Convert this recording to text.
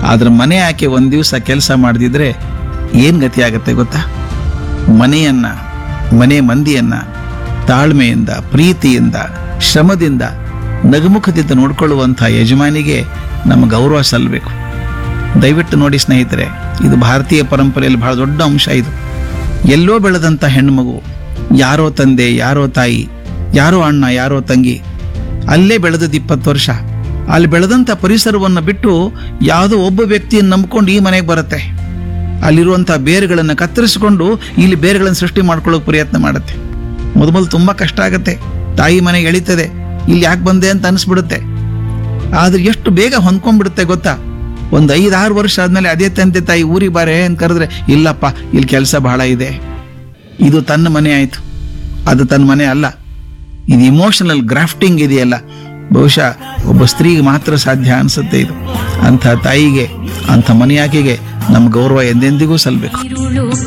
ಆದ್ರೆ ಮನೆ ಆಕೆ ಒಂದ್ ದಿವಸ ಕೆಲಸ ಮಾಡದಿದ್ರೆ ಏನ್ ಗತಿ ಆಗತ್ತೆ ಗೊತ್ತಾ ಮನೆಯನ್ನ ಮನೆ ಮಂದಿಯನ್ನ ತಾಳ್ಮೆಯಿಂದ ಪ್ರೀತಿಯಿಂದ ಶ್ರಮದಿಂದ ನಗುಮುಖದಿಂದ ನೋಡ್ಕೊಳ್ಳುವಂಥ ಯಜಮಾನಿಗೆ ನಮ್ಮ ಗೌರವ ಸಲ್ಲಬೇಕು ದಯವಿಟ್ಟು ನೋಡಿ ಸ್ನೇಹಿತರೆ ಇದು ಭಾರತೀಯ ಪರಂಪರೆಯಲ್ಲಿ ಬಹಳ ದೊಡ್ಡ ಅಂಶ ಇದು ಎಲ್ಲೋ ಬೆಳೆದಂಥ ಹೆಣ್ಣುಮಗು ಯಾರೋ ತಂದೆ ಯಾರೋ ತಾಯಿ ಯಾರೋ ಅಣ್ಣ ಯಾರೋ ತಂಗಿ ಅಲ್ಲೇ ಬೆಳೆದದ್ದು ಇಪ್ಪತ್ತು ವರ್ಷ ಅಲ್ಲಿ ಬೆಳೆದಂಥ ಪರಿಸರವನ್ನು ಬಿಟ್ಟು ಯಾವುದೋ ಒಬ್ಬ ವ್ಯಕ್ತಿಯನ್ನು ನಂಬ್ಕೊಂಡು ಈ ಮನೆಗೆ ಬರುತ್ತೆ ಅಲ್ಲಿರುವಂಥ ಬೇರುಗಳನ್ನು ಕತ್ತರಿಸಿಕೊಂಡು ಇಲ್ಲಿ ಬೇರುಗಳನ್ನು ಸೃಷ್ಟಿ ಮಾಡ್ಕೊಳ್ಳೋಕೆ ಪ್ರಯತ್ನ ಮಾಡುತ್ತೆ ಮೊದಲು ತುಂಬಾ ಕಷ್ಟ ಆಗುತ್ತೆ ತಾಯಿ ಮನೆಗೆ ಎಳಿತದೆ ಇಲ್ಲಿ ಯಾಕೆ ಬಂದೆ ಅಂತ ಅನಿಸ್ಬಿಡುತ್ತೆ ಆದ್ರೆ ಎಷ್ಟು ಬೇಗ ಹೊಂದ್ಕೊಂಡ್ಬಿಡುತ್ತೆ ಗೊತ್ತಾ ಒಂದು ಐದಾರು ವರ್ಷ ಆದ್ಮೇಲೆ ಅದೇ ತಂದೆ ತಾಯಿ ಊರಿಗೆ ಬಾರೆ ಅಂತ ಕರೆದ್ರೆ ಇಲ್ಲಪ್ಪ ಇಲ್ಲಿ ಕೆಲಸ ಬಹಳ ಇದೆ ಇದು ತನ್ನ ಮನೆ ಆಯ್ತು ಅದು ತನ್ನ ಮನೆ ಅಲ್ಲ ಇದು ಇಮೋಷನಲ್ ಗ್ರಾಫ್ಟಿಂಗ್ ಇದೆಯಲ್ಲ ಬಹುಶಃ ಒಬ್ಬ ಸ್ತ್ರೀಗೆ ಮಾತ್ರ ಸಾಧ್ಯ ಅನ್ಸುತ್ತೆ ಇದು ಅಂಥ ತಾಯಿಗೆ ಅಂಥ ಮನೆಯಾಕೆಗೆ ನಮ್ಮ ಗೌರವ ಎಂದೆಂದಿಗೂ ಸಲ್ಲಬೇಕು ഇരുളു